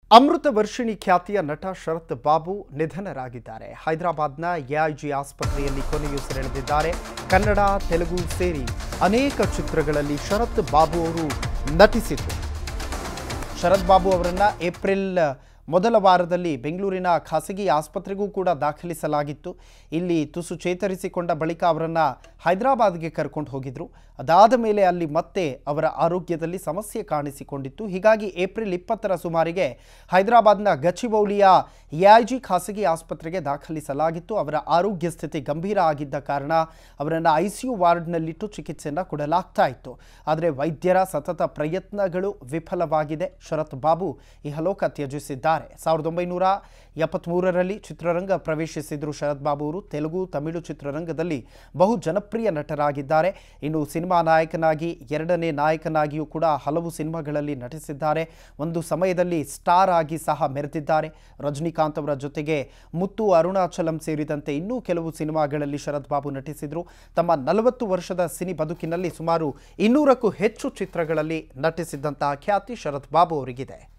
ಅಮೃತ ವರ್ಷಿಣಿ ಖ್ಯಾತಿಯ ನಟ ಶರತ್ ಬಾಬು ನಿಧನರಾಗಿದ್ದಾರೆ ಹೈದರಾಬಾದ್ನ ಎಐಜಿ ಆಸ್ಪತ್ರೆಯಲ್ಲಿ ಕೊನೆಯುಸಿರೆಳೆದಿದ್ದಾರೆ ಕನ್ನಡ ತೆಲುಗು ಸೇರಿ ಅನೇಕ ಚಿತ್ರಗಳಲ್ಲಿ ಶರತ್ ಬಾಬು ಅವರು ನಟಿಸಿದ್ರು ಶರತ್ ಬಾಬು ಅವರನ್ನ ಏಪ್ರಿಲ್ ಮೊದಲ ವಾರದಲ್ಲಿ ಬೆಂಗಳೂರಿನ ಖಾಸಗಿ ಆಸ್ಪತ್ರೆಗೂ ಕೂಡ ದಾಖಲಿಸಲಾಗಿತ್ತು ಇಲ್ಲಿ ತುಸು ಚೇತರಿಸಿಕೊಂಡ ಬಳಿಕ ಅವರನ್ನು ಹೈದರಾಬಾದ್ಗೆ ಕರ್ಕೊಂಡು ಹೋಗಿದ್ರು ಅದಾದ ಮೇಲೆ ಅಲ್ಲಿ ಮತ್ತೆ ಅವರ ಆರೋಗ್ಯದಲ್ಲಿ ಸಮಸ್ಯೆ ಕಾಣಿಸಿಕೊಂಡಿತ್ತು ಹೀಗಾಗಿ ಏಪ್ರಿಲ್ ಇಪ್ಪತ್ತರ ಸುಮಾರಿಗೆ ಹೈದರಾಬಾದ್ನ ಗಚಿಬೌಲಿಯ ಎಐಜಿ ಖಾಸಗಿ ಆಸ್ಪತ್ರೆಗೆ ದಾಖಲಿಸಲಾಗಿತ್ತು ಅವರ ಆರೋಗ್ಯ ಸ್ಥಿತಿ ಗಂಭೀರ ಆಗಿದ್ದ ಕಾರಣ ಅವರನ್ನು ಐ ಸಿ ಯು ವಾರ್ಡ್ನಲ್ಲಿಟ್ಟು ಚಿಕಿತ್ಸೆಯನ್ನು ಕೊಡಲಾಗ್ತಾ ಇತ್ತು ಆದರೆ ವೈದ್ಯರ ಸತತ ಪ್ರಯತ್ನಗಳು ವಿಫಲವಾಗಿದೆ ಶರತ್ ಬಾಬು ಇಹಲೋಕ ತ್ಯಜಿಸಿದ್ದಾರೆ ಸಾವಿರದ ಒಂಬೈನೂರ ಎಪ್ಪತ್ತ್ಮೂರರಲ್ಲಿ ಚಿತ್ರರಂಗ ಪ್ರವೇಶಿಸಿದ್ರು ಶರತ್ ಬಾಬು ಅವರು ತೆಲುಗು ತಮಿಳು ಚಿತ್ರರಂಗದಲ್ಲಿ ಬಹು ಜನಪ್ರಿಯ ನಟರಾಗಿದ್ದಾರೆ ಇನ್ನು ಸಿನಿಮಾ ನಾಯಕನಾಗಿ ಎರಡನೇ ನಾಯಕನಾಗಿಯೂ ಕೂಡ ಹಲವು ಸಿನಿಮಾಗಳಲ್ಲಿ ನಟಿಸಿದ್ದಾರೆ ಒಂದು ಸಮಯದಲ್ಲಿ ಸ್ಟಾರ್ ಆಗಿ ಸಹ ಮೆರೆದಿದ್ದಾರೆ ರಜನಿಕಾಂತ್ ಅವರ ಜೊತೆಗೆ ಮುತ್ತು ಅರುಣಾಚಲಂ ಸೇರಿದಂತೆ ಇನ್ನೂ ಕೆಲವು ಸಿನಿಮಾಗಳಲ್ಲಿ ಶರತ್ ಬಾಬು ನಟಿಸಿದರು ತಮ್ಮ ನಲವತ್ತು ವರ್ಷದ ಸಿನಿ ಬದುಕಿನಲ್ಲಿ ಸುಮಾರು ಇನ್ನೂರಕ್ಕೂ ಹೆಚ್ಚು ಚಿತ್ರಗಳಲ್ಲಿ ನಟಿಸಿದ್ದಂತಹ ಖ್ಯಾತಿ ಶರತ್ ಬಾಬು ಅವರಿಗಿದೆ